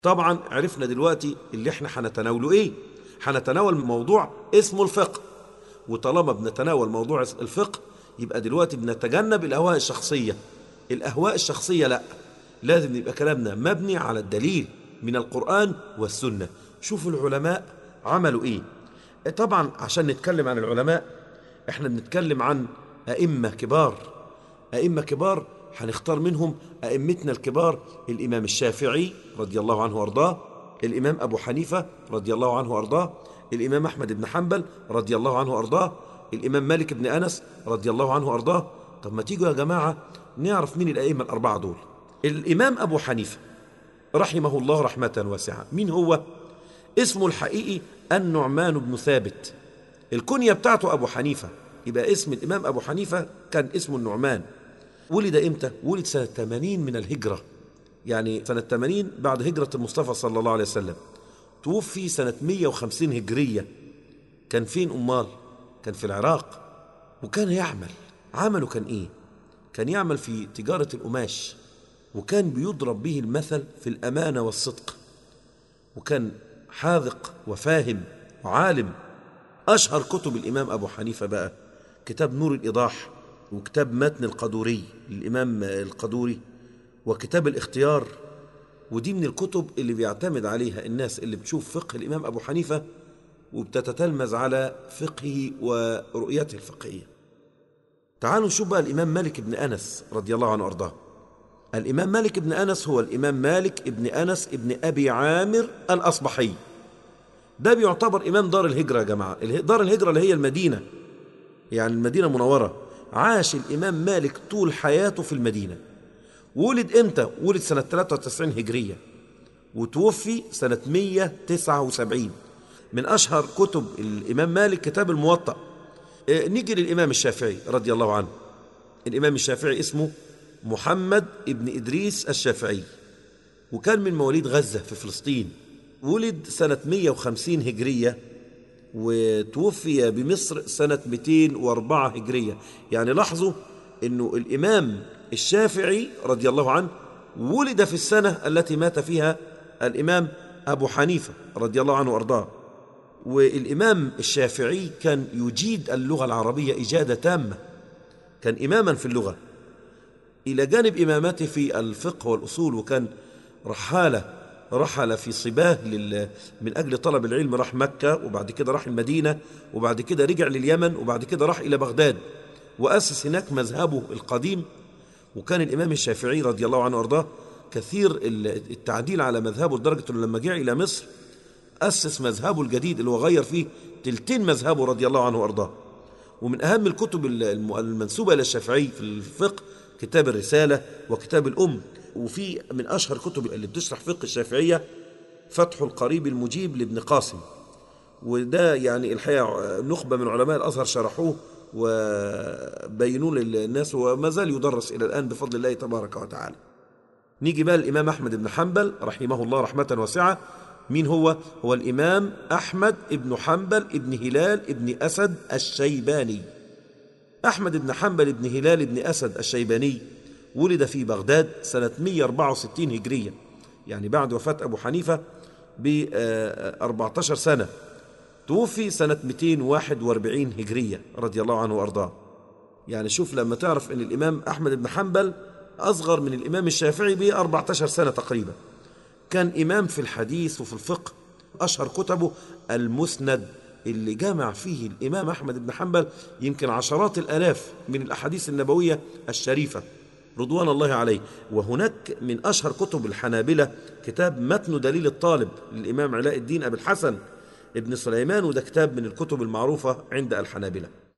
طبعا عرفنا دلوقتي اللي احنا هنتناوله ايه هنتناول موضوع اسمه الفقه وطالما بنتناول موضوع الفقه يبقى دلوقتي بنتجنب الاهواء الشخصيه الاهواء الشخصيه لا لازم يبقى كلامنا مبني على الدليل من القران والسنه شوفوا العلماء عملوا ايه طبعا عشان نتكلم عن العلماء احنا بنتكلم عن ائمه كبار ائمه كبار هنختار منهم ائمتنا الكبار الامام الشافعي رضي الله عنه وارضاه الامام ابو حنيفه رضي الله عنه وارضاه الامام احمد بن حنبل رضي الله عنه وارضاه الامام مالك بن انس رضي الله عنه وارضاه طب ما تيجوا يا جماعه نعرف مين الائمه الاربعه دول الامام ابو حنيفه رحمه الله رحمه واسعه مين هو اسمه الحقيقي النعمان بن ثابت الكنية بتاعته أبو حنيفة يبقى اسم الإمام أبو حنيفة كان اسمه النعمان ولد إمتى؟ ولد سنة 80 من الهجرة يعني سنة 80 بعد هجرة المصطفى صلى الله عليه وسلم توفي سنة 150 هجرية كان فين أمال؟ كان في العراق وكان يعمل عمله كان إيه؟ كان يعمل في تجارة القماش وكان بيضرب به المثل في الأمانة والصدق وكان حاذق وفاهم وعالم أشهر كتب الإمام أبو حنيفة بقى كتاب نور الإيضاح وكتاب متن القدوري للإمام القدوري وكتاب الاختيار ودي من الكتب اللي بيعتمد عليها الناس اللي بتشوف فقه الإمام أبو حنيفة وبتتتلمذ على فقهه ورؤيته الفقهية تعالوا نشوف بقى الإمام مالك بن أنس رضي الله عنه وأرضاه الإمام مالك بن أنس هو الإمام مالك بن أنس بن أبي عامر الأصبحي ده بيعتبر إمام دار الهجرة يا جماعة دار الهجرة اللي هي المدينة يعني المدينة المنورة عاش الإمام مالك طول حياته في المدينة ولد إمتى؟ ولد سنة 93 هجرية وتوفي سنة 179 من أشهر كتب الإمام مالك كتاب الموطأ نيجي للإمام الشافعي رضي الله عنه الإمام الشافعي اسمه محمد ابن إدريس الشافعي وكان من مواليد غزة في فلسطين ولد سنة 150 هجرية وتوفي بمصر سنة 204 هجرية يعني لاحظوا أنه الإمام الشافعي رضي الله عنه ولد في السنة التي مات فيها الإمام أبو حنيفة رضي الله عنه وأرضاه والإمام الشافعي كان يجيد اللغة العربية إجادة تامة كان إماما في اللغة إلى جانب إمامته في الفقه والأصول وكان رحالة رحل في صباه لل... من أجل طلب العلم راح مكة وبعد كده راح المدينة وبعد كده رجع لليمن وبعد كده راح إلى بغداد وأسس هناك مذهبه القديم وكان الإمام الشافعي رضي الله عنه وأرضاه كثير التعديل على مذهبه لدرجة أنه لما جاء إلى مصر أسس مذهبه الجديد اللي هو غير فيه تلتين مذهبه رضي الله عنه وأرضاه ومن أهم الكتب المنسوبة إلى الشافعي في الفقه كتاب الرسالة وكتاب الأم وفي من أشهر كتب اللي بتشرح فقه الشافعية فتح القريب المجيب لابن قاسم وده يعني الحقيقة نخبة من علماء الأزهر شرحوه وبينوه للناس وما زال يدرس إلى الآن بفضل الله تبارك وتعالى نيجي بقى الإمام أحمد بن حنبل رحمه الله رحمة واسعة مين هو؟ هو الإمام أحمد بن حنبل بن هلال بن أسد الشيباني أحمد بن حنبل بن هلال بن أسد الشيباني ولد في بغداد سنة 164 هجرية يعني بعد وفاة أبو حنيفة ب 14 سنة توفي سنة 241 هجرية رضي الله عنه وأرضاه يعني شوف لما تعرف أن الإمام أحمد بن حنبل أصغر من الإمام الشافعي ب 14 سنة تقريبا كان إمام في الحديث وفي الفقه أشهر كتبه المسند اللي جمع فيه الإمام أحمد بن حنبل يمكن عشرات الآلاف من الأحاديث النبوية الشريفة رضوان الله عليه وهناك من أشهر كتب الحنابلة كتاب متن دليل الطالب للإمام علاء الدين أبي الحسن ابن سليمان وده كتاب من الكتب المعروفة عند الحنابلة